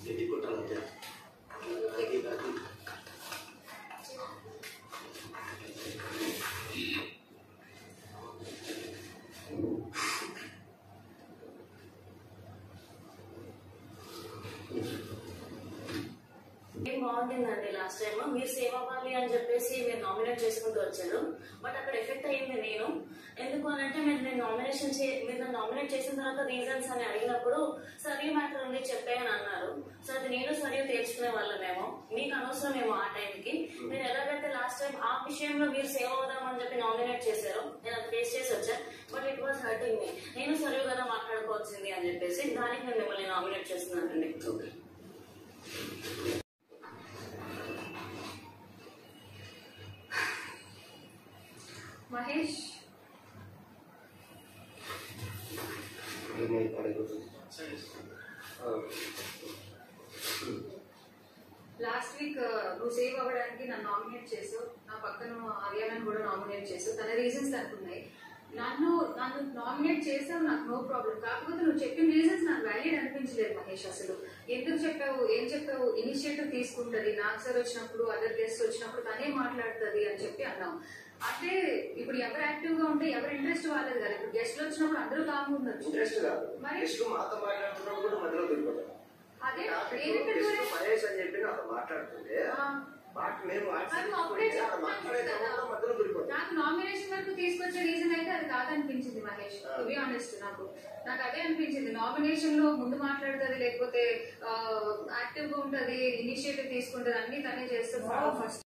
గట్టి కొట్టాలంటే అది అది ఏం బాగుంటుందండి లాస్ట్ టైం మీరు సేవ్ అవ్వాలి అని చెప్పేసి మీరు నామినేట్ చేసుకుంటూ వచ్చారు బట్ అక్కడ ఎఫెక్ట్ అయ్యింది నేను ఎందుకు అని అంటే మీరు నేను నామినేషన్ చే మీరు నన్ను నామినేట్ చేసిన తర్వాత రీజన్స్ అని అడిగినప్పుడు సరీ మ్యాటర్ ఉంది చెప్పే అని అన్నారు సో అది నేను సరియు తేల్చుకునే వాళ్ళమేమో మీకు అనవసరమేమో ఆ టైంకి నేను ఎలాగైతే లాస్ట్ టైం ఆ విషయంలో మీరు సేవ్ అవుదామని చెప్పి నామినేట్ చేశారు నేను అది ఫేస్ చేసి వచ్చా but it was hurting me నేను సరియు కదా మాట్లాడుకోవాల్సింది అని చెప్పేసి దానికి నేను మిమ్మల్ని నామినేట్ చేస్తున్నానండి ఓకే మహేష్ ఏమైంది అడగదు లాస్ట్ వీక్ నువ్వు సేవ్ అవ్వడానికి నన్ను నామినేట్ చేసావు నా పక్కన ఆర్యాలను కూడా నామినేట్ చేసావు తన రీజన్స్ తనకున్నాయి నన్ను నన్ను నామినేట్ చేసావు నాకు నో ప్రాబ్లం కాకపోతే నువ్వు చెప్పిన రీజన్స్ నాకు వ్యాలిడ్ అనిపించలేదు మహేష్ అసలు ఎందుకు చెప్పావు ఏం చెప్పావు ఇనిషియేటివ్ తీసుకుంటది నాకు సార్ వచ్చినప్పుడు అదర్ గెస్ట్ వచ్చినప్పుడు తనే మాట్లాడుతుంది అని చెప్పి అన్నావు అంటే ఇప్పుడు ఎవరు యాక్టివ్ గా ఉంటే ఎవరు ఇంట్రెస్ట్ వాళ్ళది కదా ఇప్పుడు గెస్ట్లు వచ్చినప్పుడు అందరూ కాము ఉండొచ్చు ఇంట్రెస్ట్ కాదు మరి? నెక్స్ట్ మాతో మాట్లాడుతున్నప్పుడు కూడా మధ్యలో దొరికిపోతాం అదే టాపిక్ ఏదైతే నెక్స్ట్ మహేష్ అని చెప్పి నాతో మాట్లాడుతుంటే మాట మేము అది అప్పుడే మాట్లాడే చెప్తున్నాను కదా. మధ్యలో దొరికిపోతాం నాకు నామినేషన్ వరకు తీసుకొచ్చే రీజన్ అయితే అది కాదనిపించింది మహేష్ ఆ. టు బి ఆనెస్ట్ నాకు నాకు అదే అనిపించింది నామినేషన్ లో ముందు మాట్లాడుతుంది లేకపోతే యాక్టివ్ గా ఉంటది ఇనిషియేటివ్ తీసుకుంటది అన్ని తనే చేస్తుంది ఫస్ట్